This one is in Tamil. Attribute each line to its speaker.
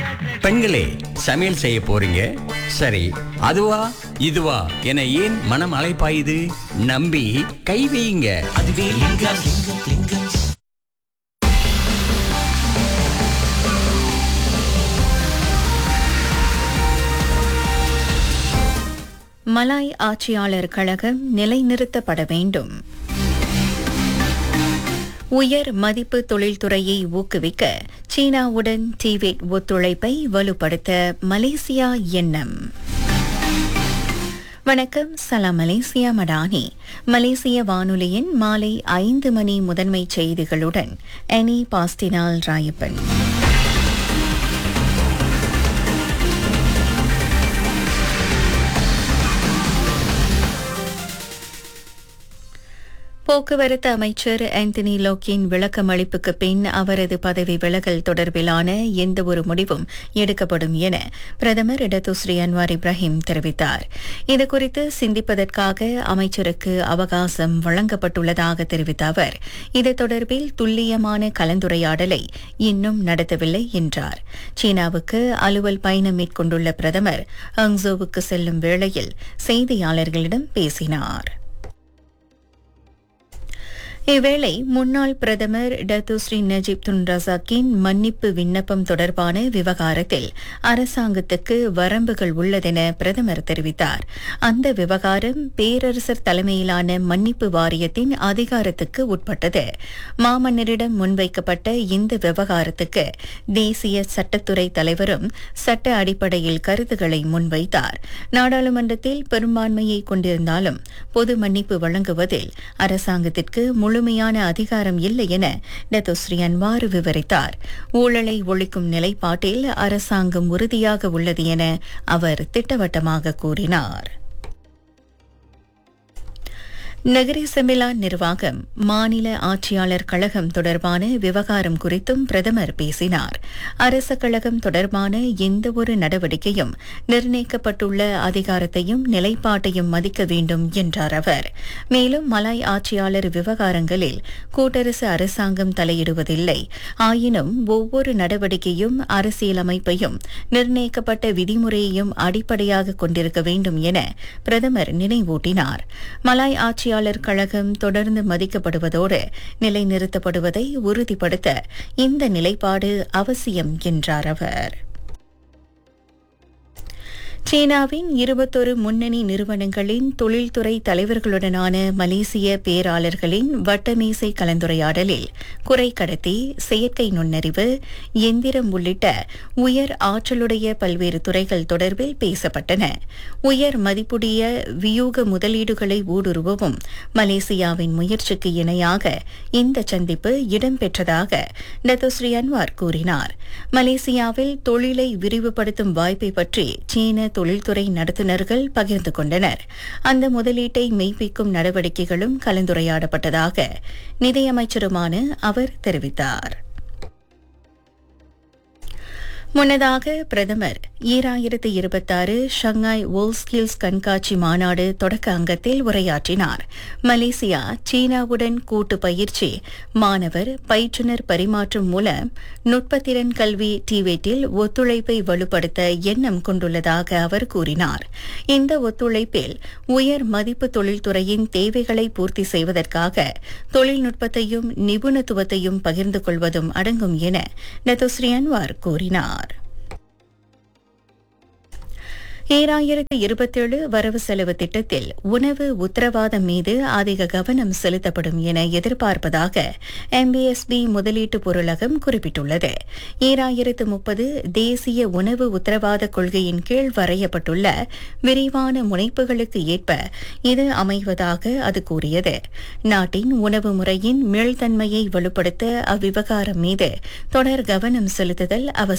Speaker 1: பெண்களே சமையல் செய்ய போறீங்க சரி அதுவா இதுவா என ஏன் மனம் அலைப்பாயுது நம்பி கை வையுங்க
Speaker 2: அதுவே லிங்கம் லிங்கம் லிங்கம்
Speaker 3: மலாய் ஆட்சியாளர் கழகம் நிலைநிறுத்தப்பட வேண்டும் உயர் மதிப்பு தொழில்துறையை ஊக்குவிக்க சீனாவுடன் டிவேட் ஒத்துழைப்பை வலுப்படுத்த மலேசியா எண்ணம் வணக்கம் சலாம் மலேசியா மடானி மலேசிய வானொலியின் மாலை ஐந்து மணி முதன்மை செய்திகளுடன் எனி பாஸ்டினால் ராயப்பன் போக்குவரத்து அமைச்சர் ஆந்தனி லோக்கின் விளக்கமளிப்புக்கு பின் அவரது பதவி விலகல் தொடர்பிலான எந்த ஒரு முடிவும் எடுக்கப்படும் என பிரதமர் இடத்துஸ்ரீ அன்வார் இப்ராஹிம் தெரிவித்தார் இதுகுறித்து சிந்திப்பதற்காக அமைச்சருக்கு அவகாசம் வழங்கப்பட்டுள்ளதாக தெரிவித்த அவர் இது தொடர்பில் துல்லியமான கலந்துரையாடலை இன்னும் நடத்தவில்லை என்றார் சீனாவுக்கு அலுவல் பயணம் மேற்கொண்டுள்ள பிரதமர் ஹங்ஸோவுக்கு செல்லும் வேளையில் செய்தியாளர்களிடம் பேசினார் இவ்வேளை முன்னாள் பிரதமர் டத்துஸ்ரீ நஜீப் துன் ரசாக்கின் மன்னிப்பு விண்ணப்பம் தொடர்பான விவகாரத்தில் அரசாங்கத்துக்கு வரம்புகள் உள்ளதென பிரதமர் தெரிவித்தார் அந்த விவகாரம் பேரரசர் தலைமையிலான மன்னிப்பு வாரியத்தின் அதிகாரத்துக்கு உட்பட்டது மாமன்னரிடம் முன்வைக்கப்பட்ட இந்த விவகாரத்துக்கு தேசிய சட்டத்துறை தலைவரும் சட்ட அடிப்படையில் கருத்துக்களை முன்வைத்தார் நாடாளுமன்றத்தில் பெரும்பான்மையை கொண்டிருந்தாலும் பொது மன்னிப்பு வழங்குவதில் அரசாங்கத்திற்கு முழுமையான அதிகாரம் இல்லை என டத்துஸ்ரீ அன்வார் விவரித்தார் ஊழலை ஒழிக்கும் நிலைப்பாட்டில் அரசாங்கம் உறுதியாக உள்ளது என அவர் திட்டவட்டமாக கூறினார் நகரி செமிலா நிர்வாகம் மாநில ஆட்சியாளர் கழகம் தொடர்பான விவகாரம் குறித்தும் பிரதமர் பேசினார் அரச கழகம் தொடர்பான எந்த ஒரு நடவடிக்கையும் நிர்ணயிக்கப்பட்டுள்ள அதிகாரத்தையும் நிலைப்பாட்டையும் மதிக்க வேண்டும் என்றார் அவர் மேலும் மலாய் ஆட்சியாளர் விவகாரங்களில் கூட்டரசு அரசாங்கம் தலையிடுவதில்லை ஆயினும் ஒவ்வொரு நடவடிக்கையும் அரசியலமைப்பையும் நிர்ணயிக்கப்பட்ட விதிமுறையையும் அடிப்படையாக கொண்டிருக்க வேண்டும் என பிரதமர் நினைவூட்டினார் மலாய் ஆட்சியாளர் கழகம் தொடர்ந்து மதிக்கப்படுவதோடு நிலைநிறுத்தப்படுவதை உறுதிப்படுத்த இந்த நிலைப்பாடு அவசியம் என்றார் அவர் சீனாவின் இருபத்தொரு முன்னணி நிறுவனங்களின் தொழில்துறை தலைவர்களுடனான மலேசிய பேராளர்களின் வட்டமேசை கலந்துரையாடலில் குறை கடத்தி செயற்கை நுண்ணறிவு எந்திரம் உள்ளிட்ட உயர் ஆற்றலுடைய பல்வேறு துறைகள் தொடர்பில் பேசப்பட்டன உயர் மதிப்புடைய வியூக முதலீடுகளை ஊடுருவவும் மலேசியாவின் முயற்சிக்கு இணையாக இந்த சந்திப்பு இடம்பெற்றதாக டத்தோஸ்ரீ அன்வார் கூறினார் மலேசியாவில் தொழிலை விரிவுபடுத்தும் வாய்ப்பை பற்றி சீன தொழில்துறை நடத்துனர்கள் பகிர்ந்து கொண்டனர் அந்த முதலீட்டை மெய்ப்பிக்கும் நடவடிக்கைகளும் கலந்துரையாடப்பட்டதாக நிதியமைச்சருமான அவர் தெரிவித்தார் முன்னதாக பிரதமர் ஈராயிரத்து இருபத்தாறு ஷங்காய் வோல் ஸ்கில்ஸ் கண்காட்சி மாநாடு தொடக்க அங்கத்தில் உரையாற்றினார் மலேசியா சீனாவுடன் கூட்டு பயிற்சி மாணவர் பயிற்றுனர் பரிமாற்றம் மூலம் நுட்பத்திறன் கல்வி டிவேட்டில் ஒத்துழைப்பை வலுப்படுத்த எண்ணம் கொண்டுள்ளதாக அவர் கூறினார் இந்த ஒத்துழைப்பில் உயர் மதிப்பு தொழில்துறையின் தேவைகளை பூர்த்தி செய்வதற்காக தொழில்நுட்பத்தையும் நிபுணத்துவத்தையும் பகிர்ந்து கொள்வதும் அடங்கும் என நெதோஸ்ரீ அன்வார் கூறினார் ஈராயிரத்து இருபத்தேழு வரவு செலவு திட்டத்தில் உணவு உத்தரவாதம் மீது அதிக கவனம் செலுத்தப்படும் என எதிர்பார்ப்பதாக எம்பிஎஸ்பி முதலீட்டு பொருளகம் குறிப்பிட்டுள்ளது ஈராயிரத்து முப்பது தேசிய உணவு உத்தரவாத கொள்கையின் கீழ் வரையப்பட்டுள்ள விரிவான முனைப்புகளுக்கு ஏற்ப இது அமைவதாக அது கூறியது நாட்டின் உணவு முறையின் மீள்தன்மையை வலுப்படுத்த அவ்விவகாரம் மீது தொடர் கவனம் செலுத்துதல் அவசியம்